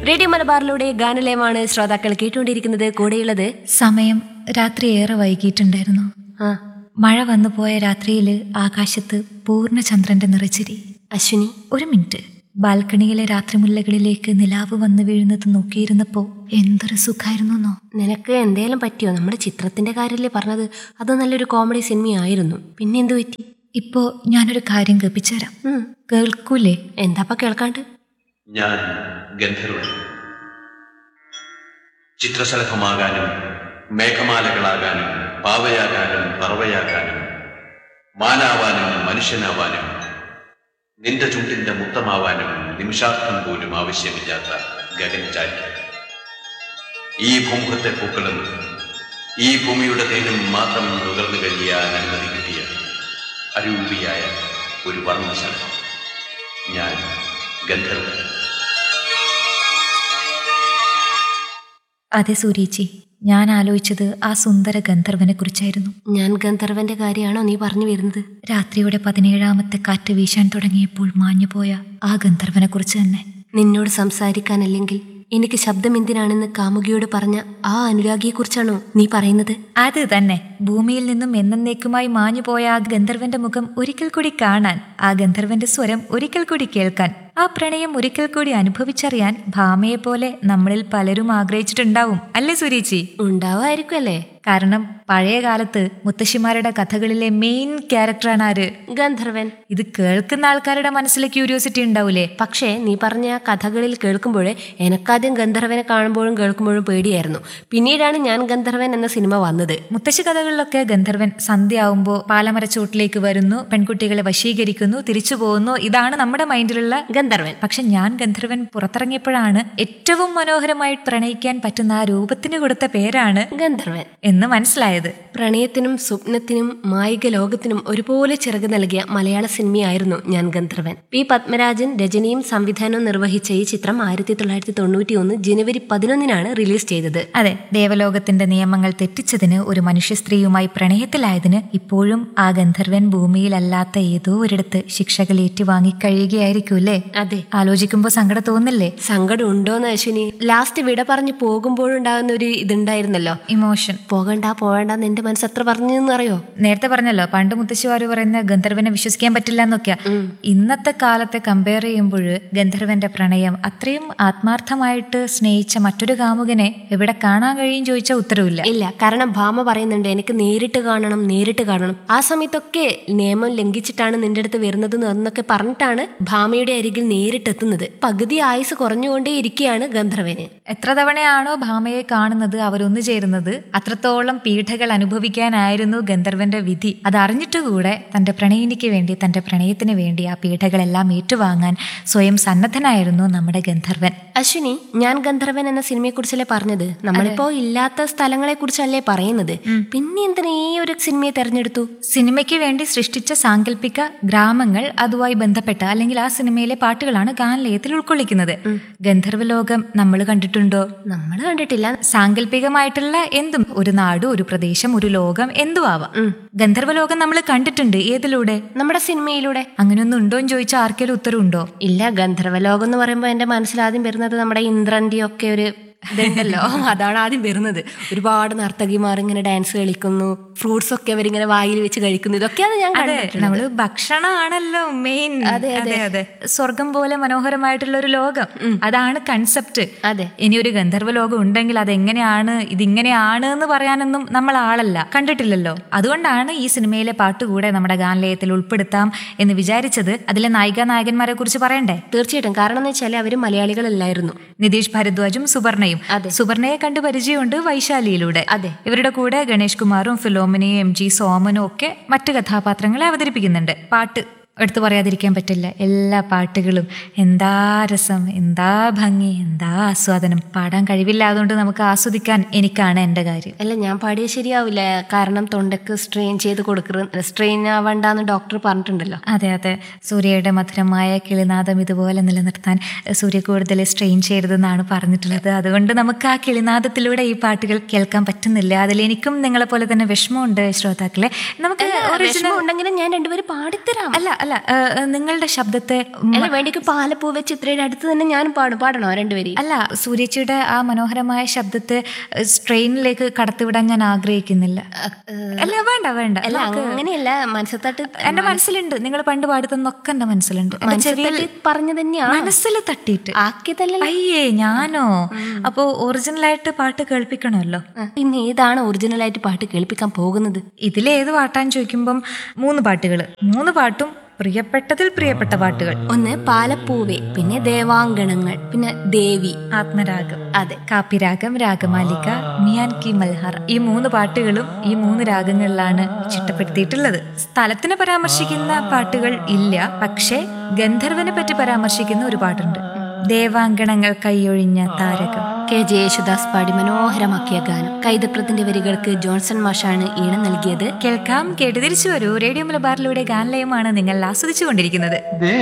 Radio മലബാറിലൂടെ ഗാനലയമാണ് ശ്രോതാക്കൾ കേട്ടുകൊണ്ടിരിക്കുന്നത് കൂടെയുള്ളത് സമയം രാത്രി ഏറെ വൈകിട്ടുണ്ടായിരുന്നു ആ മഴ വന്നു പോയ രാത്രിയിൽ ആകാശത്ത് പൂർണ്ണചന്ദ്രന്റെ നിറച്ചിരി അശ്വിനി ഒരു മിനിറ്റ് ബാൽക്കണിയിലെ രാത്രിമുല്ലകളിലേക്ക് നിലാവ് വന്നു വീഴുന്നത് നോക്കിയിരുന്നപ്പോ എന്തൊരു സുഖായിരുന്നോ നിനക്ക് എന്തേലും പറ്റിയോ നമ്മുടെ ചിത്രത്തിന്റെ കാര്യമല്ലേ പറഞ്ഞത് അത് നല്ലൊരു കോമഡി സിനിമയായിരുന്നു പിന്നെ എന്തു പറ്റി ഇപ്പോ ഞാനൊരു കാര്യം കേൾപ്പിച്ചുതരാം ഉം. കേൾക്കൂലേ എന്താപ്പ കേൾക്കാണ്ട് ഞാൻ ഗന്ധർവൻ ചിത്രശലഭമാകാനും മേഘമാലകളാകാനും പാവയാകാനും പറവയാകാനും മാനാവാനും മനുഷ്യനാവാനും നിന്റെ ചുണ്ടിന്റെ മുത്തമാവാനും നിമിഷാർത്ഥം പോലും ആവശ്യമില്ലാത്ത ഗഗനചാരി ഈ ഭൂമുഖത്തെ പൂക്കളും ഈ ഭൂമിയുടെ തേനും മാത്രം നുകർന്നു കഴിയാൻ അനുമതി കിട്ടിയ അരൂപിയായ ഒരു വർണ്ണശലഭം ഞാൻ ഗന്ധർവൻ അതെ സൂര്യേച്ചി ഞാൻ ആലോചിച്ചത് ആ സുന്ദര ഗന്ധർവനെ കുറിച്ചായിരുന്നു ഞാൻ ഗന്ധർവന്റെ കാര്യമാണോ നീ പറഞ്ഞു വരുന്നത് രാത്രിയുടെ പതിനേഴാമത്തെ കാറ്റ് വീശാൻ തുടങ്ങിയപ്പോൾ മാഞ്ഞുപോയ ആ ഗന്ധർവനെ കുറിച്ച് തന്നെ നിന്നോട് സംസാരിക്കാനല്ലെങ്കിൽ എനിക്ക് ശബ്ദം എന്തിനാണെന്ന് കാമുകിയോട് പറഞ്ഞ ആ അനുരാഗിയെക്കുറിച്ചാണോ നീ പറയുന്നത് അത് തന്നെ ഭൂമിയിൽ നിന്നും എന്നേക്കുമായി മാഞ്ഞുപോയ ആ ഗന്ധർവന്റെ മുഖം ഒരിക്കൽ കൂടി കാണാൻ ആ ഗന്ധർവന്റെ സ്വരം ഒരിക്കൽ കൂടി കേൾക്കാൻ ആ പ്രണയം ഒരിക്കൽ കൂടി അനുഭവിച്ചറിയാൻ ഭാമയെ പോലെ നമ്മളിൽ പലരും ആഗ്രഹിച്ചിട്ടുണ്ടാവും അല്ലേ സുരീച്ചി ഉണ്ടാവുമായിരിക്കും അല്ലേ കാരണം പഴയ കാലത്ത് മുത്തശ്ശിമാരുടെ കഥകളിലെ മെയിൻ ക്യാരക്ടറാണ് ആര് ഗന്ധർവൻ ഇത് കേൾക്കുന്ന ആൾക്കാരുടെ മനസ്സിലെ ക്യൂരിയോസിറ്റി ഉണ്ടാവൂലേ പക്ഷേ നീ പറഞ്ഞ ആ കഥകളിൽ കേൾക്കുമ്പോഴേ എനക്കാദ്യം ഗന്ധർവനെ കാണുമ്പോഴും കേൾക്കുമ്പോഴും പേടിയായിരുന്നു പിന്നീടാണ് ഞാൻ ഗന്ധർവൻ എന്ന സിനിമ വന്നത് മുത്തശ്ശി കഥകളിലൊക്കെ ഗന്ധർവൻ സന്ധ്യയാവുമ്പോൾ പാലമരച്ചോട്ടിലേക്ക് വരുന്നു പെൺകുട്ടികളെ വശീകരിക്കുന്നു തിരിച്ചു പോകുന്നു ഇതാണ് നമ്മുടെ മൈൻഡിലുള്ള ഗന്ധർവൻ പക്ഷെ ഞാൻ ഗന്ധർവൻ പുറത്തിറങ്ങിയപ്പോഴാണ് ഏറ്റവും മനോഹരമായി പ്രണയിക്കാൻ പറ്റുന്ന ആ രൂപത്തിന് കൊടുത്ത പേരാണ് ഗന്ധർവൻ എന്ന് മനസ്സിലായത് പ്രണയത്തിനും സ്വപ്നത്തിനും മായിക ലോകത്തിനും ഒരുപോലെ ചിറക് നൽകിയ മലയാള സിനിമയായിരുന്നു ഞാൻ ഗന്ധർവൻ പി പത്മരാജൻ രചനയും സംവിധാനവും നിർവഹിച്ച ഈ ചിത്രം ആയിരത്തി തൊള്ളായിരത്തി തൊണ്ണൂറ്റി ഒന്ന് ജനുവരി പതിനൊന്നിനാണ് റിലീസ് ചെയ്തത് അതെ ദേവലോകത്തിന്റെ നിയമങ്ങൾ തെറ്റിച്ചതിന് ഒരു മനുഷ്യ സ്ത്രീയുമായി പ്രണയത്തിലായതിന് ഇപ്പോഴും ആ ഗന്ധർവൻ ഭൂമിയിലല്ലാത്ത ഏതോ ഒരിടത്ത് ശിക്ഷകൾ ഏറ്റുവാങ്ങി കഴിയുകയായിരിക്കും അല്ലേ അതെ ആലോചിക്കുമ്പോ സങ്കടം തോന്നില്ലേ സങ്കടം ഉണ്ടോന്ന് അശ്വിനി ലാസ്റ്റ് വിട പറഞ്ഞു പോകുമ്പോഴുണ്ടാകുന്ന ഒരു ഇതുണ്ടായിരുന്നല്ലോ ഇമോഷൻ പോകണ്ട പോകണ്ടെന്ന് എന്റെ മനസ്സ് എത്ര പറഞ്ഞു അറിയോ നേരത്തെ പറഞ്ഞല്ലോ പണ്ട് മുത്തശ്ശിമാര് പറയുന്ന ഗന്ധർവനെ വിശ്വസിക്കാൻ പറ്റില്ല എന്നൊക്കെയാ ഇന്നത്തെ കാലത്തെ കമ്പയർ ചെയ്യുമ്പോൾ ഗന്ധർവന്റെ പ്രണയം അത്രയും ആത്മാർത്ഥമായിട്ട് സ്നേഹിച്ച മറ്റൊരു കാമുകനെ എവിടെ കാണാൻ കഴിയും ചോദിച്ചാൽ ഉത്തരവില്ല ഇല്ല കാരണം ഭാമ പറയുന്നുണ്ട് എനിക്ക് നേരിട്ട് കാണണം നേരിട്ട് കാണണം ആ സമയത്തൊക്കെ നിയമം ലംഘിച്ചിട്ടാണ് നിന്റെ അടുത്ത് വരുന്നത് എന്നൊക്കെ പറഞ്ഞിട്ടാണ് ഭാമയുടെ അരികിൽ നേരിട്ടെത്തുന്നത് പകുതി ആയുസ് കുറഞ്ഞുകൊണ്ടേ ഇരിക്കുകയാണ് ഗന്ധർവന് എത്ര തവണയാണോ ഭാമയെ കാണുന്നത് അവരൊന്നു ചേരുന്നത് അത്രത്തോളം പീഠകൾ അനുഭവിക്കാനായിരുന്നു ഗന്ധർവന്റെ വിധി അത് അറിഞ്ഞിട്ടുകൂടെ തന്റെ പ്രണയിനിക്ക് വേണ്ടി തന്റെ പ്രണയത്തിന് വേണ്ടി ആ പീഠകളെല്ലാം ഏറ്റുവാങ്ങാൻ സ്വയം സന്നദ്ധനായിരുന്നു നമ്മുടെ ഗന്ധർവൻ അശ്വിനി ഞാൻ ഗന്ധർവൻ എന്ന സിനിമയെ കുറിച്ചല്ലേ പറഞ്ഞത് നമ്മളിപ്പോ ഇല്ലാത്ത സ്ഥലങ്ങളെ കുറിച്ചല്ലേ പറയുന്നത് പിന്നെ എന്തിനാ ഈ ഒരു സിനിമയെ തെരഞ്ഞെടുത്തു സിനിമയ്ക്ക് വേണ്ടി സൃഷ്ടിച്ച സാങ്കല്പിക ഗ്രാമങ്ങൾ അതുമായി ബന്ധപ്പെട്ട അല്ലെങ്കിൽ ആ സിനിമയിലെ പാട്ടുകളാണ് ഗാനലയത്തിൽ ഉൾക്കൊള്ളിക്കുന്നത് ഗന്ധർവലോകം നമ്മൾ കണ്ടിട്ടുണ്ടോ നമ്മൾ കണ്ടിട്ടില്ല സാങ്കല്പികമായിട്ടുള്ള എന്തും ഒരു നാട് ഒരു പ്രദേശം ഒരു ലോകം എന്തും ആവാം ഗന്ധർവലോകം നമ്മൾ കണ്ടിട്ടുണ്ട് ഏതിലൂടെ നമ്മുടെ സിനിമയിലൂടെ അങ്ങനെയൊന്നും ഉണ്ടോ എന്ന് ചോദിച്ചാൽ ആർക്കെങ്കിലും ഉത്തരവുണ്ടോ ഇല്ല ഗന്ധർവലോകം എന്ന് പറയുമ്പോൾ എന്റെ മനസ്സിൽ ആദ്യം വരുന്നത് നമ്മുടെ ഇന്ദ്രന്റെ ഒക്കെ ഒരു ഇതുണ്ടല്ലോ അതാണ് ആദ്യം വരുന്നത് ഒരുപാട് നർത്തകിമാർ ഇങ്ങനെ ഡാൻസ് കളിക്കുന്നു ഫ്രൂട്ട്സ് ഒക്കെ അവരിങ്ങനെ വായിൽ വെച്ച് കഴിക്കുന്നു ഇതൊക്കെയാണ് ഞാൻ അതെ കണ്ടിട്ടുള്ളത് നമ്മള് ഭക്ഷണമാണല്ലോ മെയിൻ അതെ, അതെ അതെ സ്വർഗം പോലെ മനോഹരമായിട്ടുള്ള ഒരു ലോകം അതാണ് കൺസെപ്റ്റ് അതെ ഇനി ഒരു ഗന്ധർവ ലോകം ഉണ്ടെങ്കിൽ അതെങ്ങനെയാണ് ഇതിങ്ങനെയാണ് എന്ന് പറയാനൊന്നും നമ്മൾ ആളല്ല കണ്ടിട്ടില്ലല്ലോ അതുകൊണ്ടാണ് ഈ സിനിമയിലെ പാട്ട് കൂടെ നമ്മുടെ ഗാനലയത്തിൽ ഉൾപ്പെടുത്താം എന്ന് വിചാരിച്ചത് അതിലെ നായിക നായകന്മാരെ കുറിച്ച് പറയണ്ടേ തീർച്ചയായിട്ടും കാരണം എന്ന് വെച്ചാൽ അവര് മലയാളികളല്ലായിരുന്നു നിതീഷ് ഭരദ്വാജും സുവർണയും അതെ. സുവർണയെ കണ്ട് പരിചയമുണ്ട് വൈശാലിയിലൂടെ അതെ. ഇവരുടെ കൂടെ ഗണേഷ് കുമാറും ഫിലോമിനയും എം ജി സോമനും ഒക്കെ മറ്റു കഥാപാത്രങ്ങളെ അവതരിപ്പിക്കുന്നുണ്ട് പാട്ട് എടുത്തു പറയാതിരിക്കാൻ പറ്റില്ല എല്ലാ പാട്ടുകളും എന്താ രസം എന്താ ഭംഗി എന്താ ആസ്വാദനം പാടാൻ കഴിവില്ലാതുകൊണ്ട് നമുക്ക് ആസ്വദിക്കാൻ എനിക്കാണ് എൻ്റെ കാര്യം അല്ല ഞാൻ പാടിയ ശരിയാവില്ല കാരണം തൊണ്ടക്ക് സ്ട്രെയിൻ ചെയ്ത് കൊടുക്കരുത് സ്ട്രെയിൻ ആവണ്ടെന്ന് ഡോക്ടർ പറഞ്ഞിട്ടുണ്ടല്ലോ അതെ അതെ സൂര്യയുടെ മധുരമായ കിളിനാദം ഇതുപോലെ നിലനിർത്താൻ സൂര്യ കൂടുതൽ സ്ട്രെയിൻ ചെയ്യരുതെന്നാണ് പറഞ്ഞിട്ടുള്ളത് അതുകൊണ്ട് നമുക്ക് ആ കിളിനാദത്തിലൂടെ ഈ പാട്ടുകൾ കേൾക്കാൻ പറ്റുന്നില്ല അതിൽ എനിക്കും നിങ്ങളെ പോലെ തന്നെ വിഷമമുണ്ട് ശ്രോതാക്കളെ നമുക്ക് വിഷമം ഒറിജിനൽ ഉണ്ടെങ്കിലും ഞാൻ രണ്ടുപേരും പാടിത്തരാം അല്ല അല്ല ഏ, ഏ, നിങ്ങളുടെ ശബ്ദത്തെ ഉം, അല്ല വേണ്ടിക്ക് പാലപ്പൂവെ ചിത്രയുടെ അടുത്ത് തന്നെ ഞാനും പാടും പാടണോ രണ്ടുപേരും അല്ല സൂര്യച്ചിയുടെ ആ മനോഹരമായ ശബ്ദത്തെ സ്ട്രെയിനിലേക്ക് കടത്തിവിടാൻ ഞാൻ ആഗ്രഹിക്കുന്നില്ല അല്ല വേണ്ട വേണ്ട അല്ല നമുക്ക് അങ്ങനെയല്ല മനസ്സത്തട്ട് എന്റെ മനസ്സിലുണ്ട് നിങ്ങൾ പണ്ട് പാടുന്നൊക്കെ എന്റെ മനസ്സിലുണ്ട് എന്റെ ചെവിയിൽ മനസ്സത്തട്ട് പറഞ്ഞു തന്നെയാണ് മനസ്സിൽ തട്ടിയിട്ട് ആക്കിയതല്ല അയ്യേ ഞാനോ അപ്പോ ഒറിജിനൽ ആയിട്ട് പാട്ട് കേൾപ്പിക്കണമല്ലോ പിന്നെ ഏതാണ് ഒറിജിനൽ ആയിട്ട് പാട്ട് കേൾപ്പിക്കാൻ പോകുന്നത് ഇതിലേത് പാട്ടാന്ന് ചോദിക്കുമ്പം മൂന്ന് പാട്ടുകൾ മൂന്ന് പാട്ടും പ്രിയപ്പെട്ടതിൽ പ്രിയപ്പെട്ട പാട്ടുകൾ ഒന്ന് പാലപ്പൂവെ പിന്നെ ദേവാങ്കണങ്ങൾ പിന്നെ ദേവി ആത്മരാഗം അതെ കാപ്പിരാഗം രാഗമാലിക മിയാൻ കി മൽഹർ ഈ മൂന്ന് പാട്ടുകളും ഈ മൂന്ന് രാഗങ്ങളിലാണ് ചിട്ടപ്പെടുത്തിയിട്ടുള്ളത് സ്ഥലത്തിനെ പരാമർശിക്കുന്ന പാട്ടുകൾ ഇല്ല പക്ഷേ ഗന്ധർവനെ പറ്റി പരാമർശിക്കുന്ന ഒരു പാട്ടുണ്ട് ദേവാങ്കണങ്ങൾ കൈയൊഴിഞ്ഞ താരകം കെ ജെ യേശുദാസ് പാടി മനോഹരമാക്കിയ ഗാനം കൈതപ്രത്തിന്റെ വരികൾക്ക് ജോൺസൺ മാഷാണ് ഈണം നൽകിയത് കേൾക്കാം കേട്ട് തിരിച്ചു വരൂ റേഡിയോ മലബാറിലൂടെ ഗാനലയമാണ് നിങ്ങൾ ആസ്വദിച്ചുകൊണ്ടിരിക്കുന്നത്